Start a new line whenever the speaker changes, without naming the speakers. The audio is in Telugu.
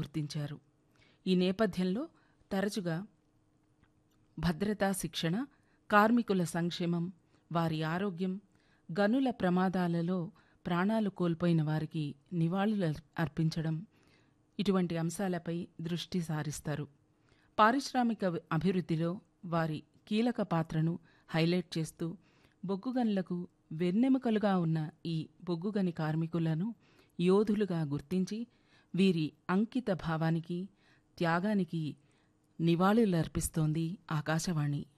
గుర్తించారు ఈ నేపథ్యంలో తరచుగా భద్రతా శిక్షణ కార్మికుల సంక్షేమం వారి ఆరోగ్యం గనుల ప్రమాదాలలో ప్రాణాలు కోల్పోయిన వారికి నివాళులు అర్పించడం ఇటువంటి అంశాలపై దృష్టి సారిస్తారు పారిశ్రామిక అభివృద్ధిలో వారి కీలక పాత్రను హైలైట్ చేస్తూ బొగ్గుగనులకు వెన్నెముకలుగా ఉన్న ఈ బొగ్గుగని కార్మికులను యోధులుగా గుర్తించి వీరి అంకిత భావానికి త్యాగానికి నివాళులర్పిస్తోంది ఆకాశవాణి